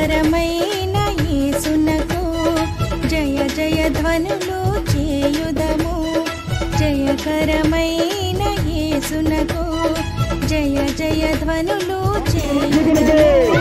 జయకరమైన యేసునకు జయ జయ ధ్వనులు చేయుదము జయకరమైన యేసునకు జయ జయ ధ్వనులు చేయుదము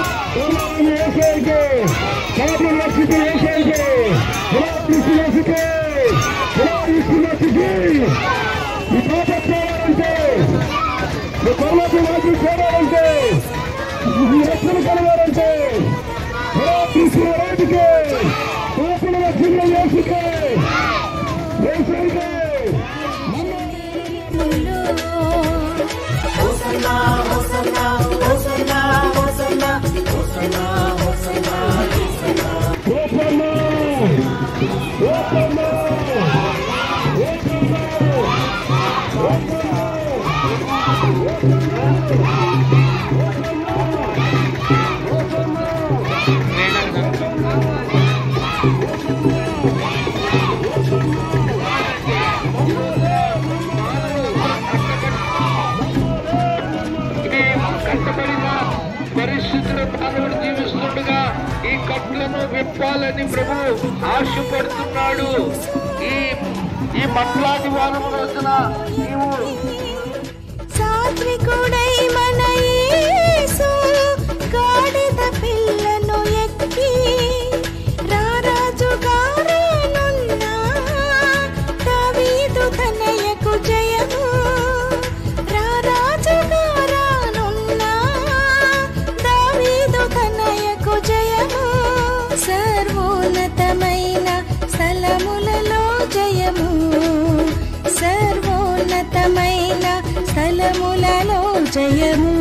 ఇది కట్టబడిన పరిస్థితులు మానవుడు జీవిస్తుండగా ఈ కట్లను విప్పాలని ప్రభు ఆశపడుతున్నాడు ఈ ఈ మట్లాది వారం రోజున నీవు సాత్వికుడై మన యేసు గాడిద పిల్లను ఎక్కి రారాజు గారేనున్న దావీదు తనయకు జయము రారాజు గారానున్న దావీదు తనయకు జయము సర్వోన్నతమైన స్థలములలో జయము సర్వోన్నతమైన స్థలములలో జయము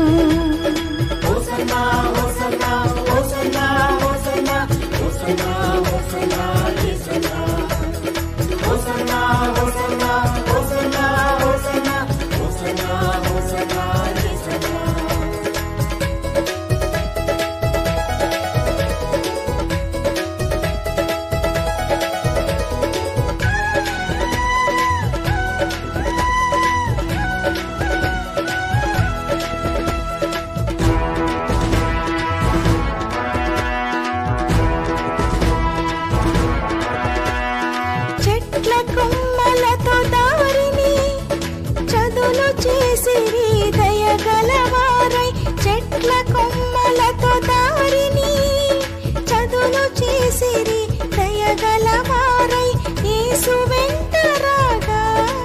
చెట్ల కొమ్మలతో దారిని చదును చేసిరి దయగలవారై చెట్ల కొమ్మలతో దారిని చదును చేసిరి దయగలవారై యేసు వెంట రాగా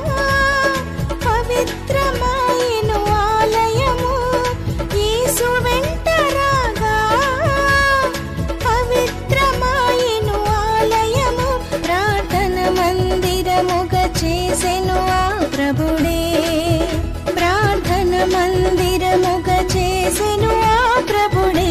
పవిత్రమాయను ఆలయము యేసు వెంట రాగా పవిత్రమాయను ఆలయము ప్రార్థన మందిరముగ చేసెను ఆ ప్రభుడే ప్రార్థన మందిరముగ చేసెను ఆ ప్రభుడే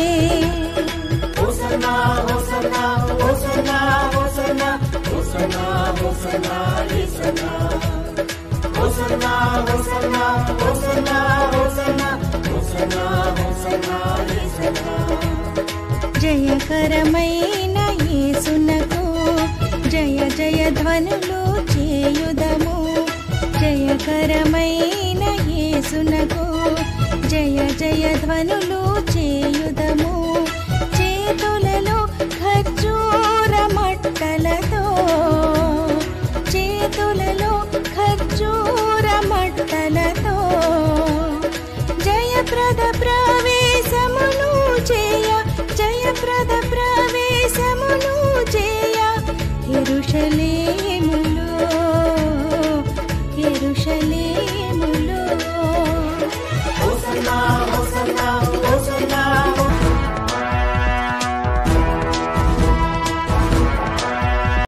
జయకరమైన యేసునకు జయ జయ ధ్వనులు చేయుదము జయకరమైన యేసునకు జయ జయ ధ్వనులు